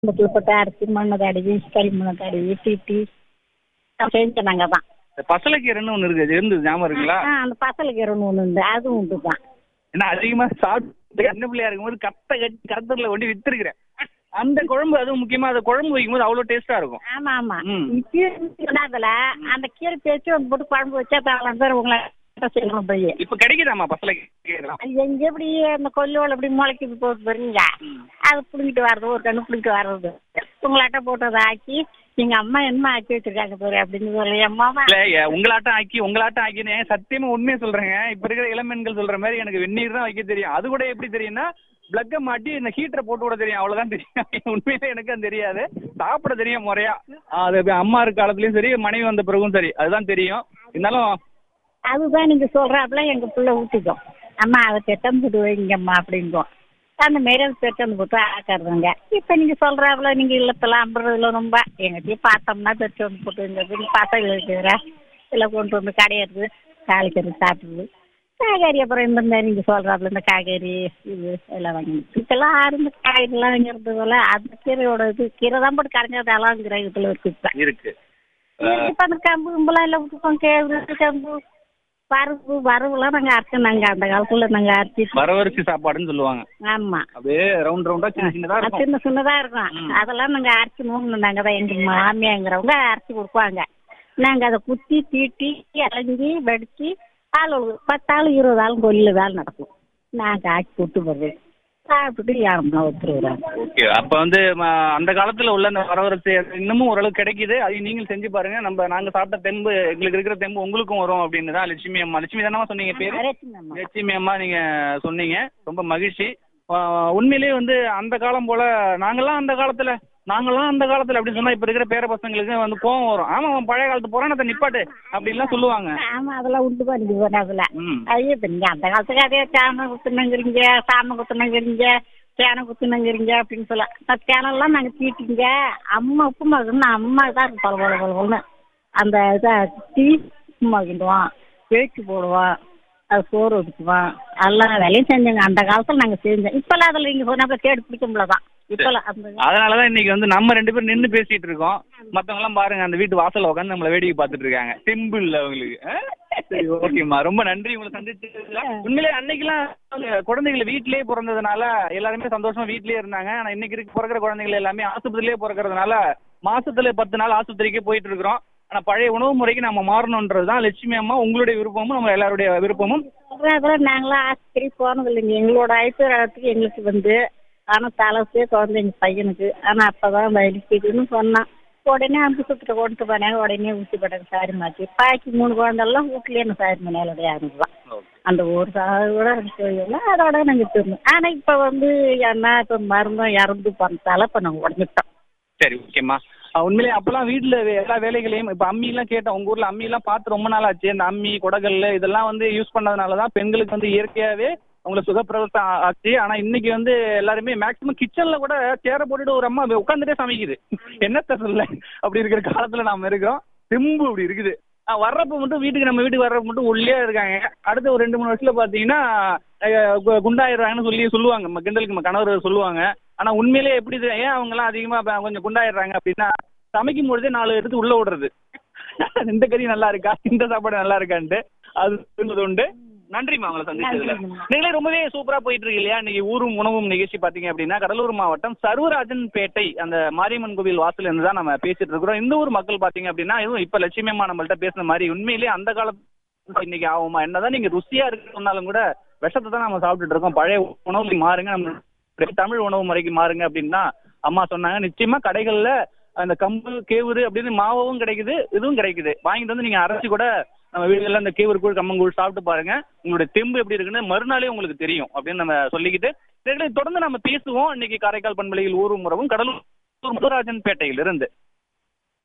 குடும்பத்துல போட்டு அரிசி மண்ணை தடவி களிமண்ணை தடவி தீட்டி செஞ்சோம் நாங்கள் தான் இந்த பசலைக்கீரைன்னு ஒன்று இருக்குது இருந்தது ஞாபகம் இருக்குங்களா ஆ அந்த பசலைக்கீரைன்னு ஒன்று உண்டு அதுவும் உண்டு தான் ஏன்னா அதிகமா சாப்பிட்டு சின்ன பிள்ளையா இருக்கும்போது கத்தை கட்டி கருத்தூர்ல கொண்டு வித்துருக்கிறேன் அந்த குழம்பு அதுவும் முக்கியமா அந்த குழம்பு வைக்கும்போது அவ்வளவு டேஸ்டா இருக்கும் ஆமா ஆமா ம். கீரை சொன்னாதுல அந்த கீரை பேச்சு வந்து போட்டு குழம்பு வச்சா தான் பேர் உங்களை செய்யணும் போய் இப்ப கிடைக்குதாம்மா பசலைக்கீரை அது எங்க எப்படி அந்த கொல்லோல் எப்படி முளைக்குது போட்டு பாருங்க அது பிடிங்கிட்டு வர்றது ஒரு கண்ணு பிடிங்கிட்டு வர்றது உங்களாட்ட போட்டு அதை ஆக்கி எங்க அம்மா என்ன ஆக்கி வச்சிருக்காங்க பாரு அப்படின்னு சொல்லி அம்மாவா இல்ல ஏ, உங்களாட்டம் ஆக்கி உங்களாட்டம் ஆக்கினே சத்தியமா உண்மையை சொல்றேங்க இப்ப இருக்கிற இளம்பெண்கள் சொல்ற மாதிரி எனக்கு வெந்நீர் தான் வைக்க தெரியும் அது கூட எப்படி தெரியும்னா பிளக்க மாட்டி இந்த ஹீட்டரை போட்டு விட தெரியும் அவ்வளவுதான் தெரியும் உண்மையிலே எனக்கு அது தெரியாது சாப்பிட தெரியும் முறையா அது இப்ப அம்மா இருக்க காலத்துலயும் சரி மனைவி வந்த பிறகும் சரி அதுதான் தெரியும் இருந்தாலும் அதுதான் நீங்க சொல்றாப்புல எங்க பிள்ளை ஊட்டிக்கும் அம்மா அதை பெட்டம் போட்டு வைங்கம்மா அப்படிங்கும் அந்த மாரி அது பெட்டம் போட்டு ஆக்காடுறாங்க இப்ப நீங்க சொல்றாப்புல நீங்க இல்லத்தெல்லாம் அம்புறதுல ரொம்ப எங்கத்தையும் பார்த்தோம்னா பெட்டு வந்து போட்டு வைங்கிறது பசங்க இருக்கிற இல்லை கொண்டு வந்து கடையிறது காய்கறி சாப்பிடுறது காய்கறி அப்புறம் இந்த மாதிரி நீங்க சொல்றாப்புல இந்த காய்கறி இது எல்லாம் வாங்கி இப்பெல்லாம் யாரும் இந்த காய்கறிலாம் வாங்கிறது போல அந்த கீரையோட இது கீரை தான் போட்டு கரைஞ்சதெல்லாம் கிரகத்தில் இருக்கு இப்போ இருக்கு இப்ப அந்த கம்பு கும்பலாம் எல்லாம் விட்டுருக்கோம் கேவுரு கம்பு பருப்பு வரவுலாம் நாங்க அரைச்சோம் அந்த காலத்துல நாங்க அரைச்சி வரவரிசி சாப்பாடுன்னு சொல்லுவாங்க ஆமா அப்படியே ரவுண்ட் ரவுண்டா சின்ன சின்னதா அது இருக்கும் சின்ன சின்னதா இருக்கும் ம். அதெல்லாம் நாங்க அரைச்சி நூறு நாங்க தான் எங்க மாமியாங்கிறவங்க அரைச்சி கொடுப்பாங்க நாங்க அதை குத்தி தீட்டி அலைஞ்சி வெடிச்சு ஆள் ஒரு பத்தாள் இருபது ஆள் கொல்லு வேலை நடக்கும் நாங்க ஆக்கி கூட்டு போடுறது சாப்பிட்டுட்டு யாரும்னா ஒத்துருக்குறாங்க ஓகே அப்ப வந்து ம, அந்த காலத்துல உள்ள அந்த வரவரிசி இன்னமும் ஓரளவு கிடைக்குது அதையும் நீங்கள் செஞ்சு பாருங்க நம்ம நாங்க சாப்பிட்ட தெம்பு எங்களுக்கு இருக்கிற தெம்பு உங்களுக்கும் வரும் அப்படின்னு தான் லட்சுமி அம்மா லட்சுமி தானமா சொன்னீங்க பேரு லட்சுமி அம்மா நீங்க சொன்னீங்க ரொம்ப மகிழ்ச்சி ஆ, உண்மையிலேயே வந்து அந்த காலம் போல நாங்கெல்லாம் அந்த காலத்துல நாங்கெல்லாம் அந்த காலத்துல அப்படின்னு சொன்னா இப்ப இருக்கிற பேர பசங்களுக்கு வந்து கோவம் வரும் ஆமா அவன் பழைய காலத்து புராணத்தை நிப்பாட்டு அப்படின்லாம் சொல்லுவாங்க ஆமா அதெல்லாம் உண்டு பண்ணி போனாதுல ம் ஐயோ இப்ப நீங்க அந்த காலத்துக்கு அதே சாம குத்துனங்கிறீங்க சாம குத்துனங்கிறீங்க சேனை குத்துனங்கிறீங்க அப்படின்னு சொல்ல அந்த சேனல்லாம் நாங்க தீட்டிங்க அம்மா உப்பு மகன் அம்மா தான் இருக்கு பல பல பல பலன்னு அந்த இதை டீ உப்பு மகிடுவோம் பேச்சு போடுவோம் அது சோறு ஒதுக்குவோம் எல்லாம் வேலையும் செஞ்சோங்க அந்த காலத்துல நாங்க செஞ்சோம் இப்பெல்லாம் அதுல நீங்க சொன்னாப்ப தேடி பிடிக்க முடியலதான் இப்பெல்லாம் அந்த அதனாலதான் இன்னைக்கு வந்து நம்ம ரெண்டு பேரும் நின்னு பேசிட்டு இருக்கோம் மத்தவங்க எல்லாம் பாருங்க அந்த வீட்டு வாசல்ல உட்காந்து நம்மள வேடிக்கை பார்த்துட்டு இருக்காங்க தெம்பு இல்ல அவங்களுக்கு ஆ? சரி ஓகேம்மா ரொம்ப நன்றி உங்களை சந்திச்சதுல உண்மையிலே அன்னைக்கெல்லாம் வந்து குழந்தைகள் வீட்லயே பிறந்ததுனால எல்லாருமே சந்தோஷமா வீட்லயே இருந்தாங்க ஆனா இன்னைக்கு இருக்க பிறக்கிற குழந்தைகள் எல்லாமே ஆஸ்பத்திரியிலே பிறக்கறதுனால மாசத்துல பத்து நாள் ஆஸ்பத்திரிக்கே போயிட்டு இருக்கிறோம் ஆனா பழைய உணவு முறைக்கு நம்ம மாறணுன்றது தான் லட்சுமி அம்மா உங்களுடைய விருப்பமும் நம்ம எல்லாருடைய விருப்பமும் அப்புறம் நாங்களாம் ஆஸ்பத்திரி போனது இல்லைங்க எங்களோட ஐஸ்வர்யத்துக்கு எங்களுக்கு வந்து ஆனால் தலைசே குழந்தைங்க பையனுக்கு ஆனால் அப்பதான் வலிக்குதுன்னு சொன்னான் உடனே அம்புசத்துல கொண்டு போனாங்க உடனே ஊசி போட்டாங்க சாரி மாற்றி பாக்கி மூணு குழந்தெல்லாம் வீட்லயே என்ன சாரி மனையிலோட ஆரம்பிதான் அந்த ஒரு சாரி கூட எனக்கு தெரியல அதோட நாங்கள் திரும்பணும் ஆனால் இப்போ வந்து என்ன இப்போ மருந்தும் இறந்து போனதால இப்போ நாங்கள் உடஞ்சிட்டோம் சரி ஓகேம்மா அஹ் உண்மையிலேயே அப்பெல்லாம் வீட்டுல வே- எல்லா வேலைகளையும் இப்ப அம்மி எல்லாம் கேட்டோம் உங்க ஊர்ல அம்மி எல்லாம் பார்த்து ரொம்ப நாள் ஆச்சு இந்த அம்மி குடகல் இதெல்லாம் வந்து யூஸ் பண்ணதுனால தான் பெண்களுக்கு வந்து இயற்கையாவே அவங்களை சுகப்பிரவசம் ஆ- ஆச்சு ஆனா இன்னைக்கு வந்து எல்லாருமே மேக்சிமம் கிச்சன்ல கூட சேர போட்டுட்டு ஒரு அம்மா உட்காந்துட்டே சமைக்குது என்னத்த சொல்ல அப்படி இருக்கிற காலத்துல நாம இருக்கிறோம் தெம்பு அப்படி இருக்குது அஹ் வர்றப்ப மட்டும் வீட்டுக்கு நம்ம வீட்டுக்கு வர்றப்ப மட்டும் ஒல்லியா இருக்காங்க அடுத்த ஒரு ரெண்டு மூணு வருஷத்துல பாத்தீங்கன்னா அஹ் கு- குண்டாயிடுறாங்கன்னு சொல்லி சொல்லுவாங்க நம்ம கிண்டலுக்கு நம்ம கணவர் சொல்லுவாங்க ஆனா உண்மையிலேயே எப்படி இது- ஏன் அவங்க எல்லாம் அதிகமா ப- கொஞ்சம் குண்டாயிடுறாங்க அப்படின்னா சமைக்கும் பொழுதே நாலு எடுத்து உள்ள விடுறது இந்த கறி நல்லா இருக்கா இந்த சாப்பாடு நல்லா இருக்கான்ட்டு அது சொல்றது உண்டு நன்றிம்மா உங்களை சந்திச்சதுல நன்றிம்மா. நீங்களே ரொம்பவே சூப்பரா போயிட்டு இருக்கு இல்லையா இன்னைக்கு ஊரும் உணவும் நிகழ்ச்சி பாத்தீங்க அப்படின்னா கடலூர் மாவட்டம் சர்வராஜன் பேட்டை அந்த மாரியம்மன் கோவில் வாசல் இருந்து தான் நம்ம பேசிட்டு இருக்கிறோம் இந்த ஊர் மக்கள் பாத்தீங்க அப்படின்னா இதுவும் இப்ப லட்சுமி அம்மா நம்மள்ட்ட பேசின மாதிரி உண்மையிலேயே அந்த காலத்து இன்னைக்கு ஆகுமா என்னதான் நீங்க ருசியா இருக்கு சொன்னாலும் கூட விஷத்தை தான் நம்ம சாப்பிட்டுட்டு இருக்கோம் பழைய உணவுக்கு மாறுங்க நம்ம தமிழ் உணவு முறைக்கு மாறுங்க அப்படின்னா அம்மா சொன்னாங்க நிச்சயமா கடைகள்ல அந்த கம்பு கேவுரு அப்படின்னு மாவும் கிடைக்குது இதுவும் கிடைக்குது வாங்கிட்டு வந்து நீங்க அரைச்சி கூட நம்ம வீடுகளில் அந்த கேவுரு கூழ் கம்மங்கூழ் சாப்பிட்டு பாருங்க உங்களுடைய தெம்பு எப்படி இருக்குன்னு மறுநாளே உங்களுக்கு தெரியும் அப்படின்னு நம்ம சொல்லிக்கிட்டு இதனை தொடர்ந்து நம்ம பேசுவோம் இன்னைக்கு காரைக்கால் பண்பலையில் ஊரும் உறவும் கடலூர் முத்துராஜன் பேட்டையில் இருந்து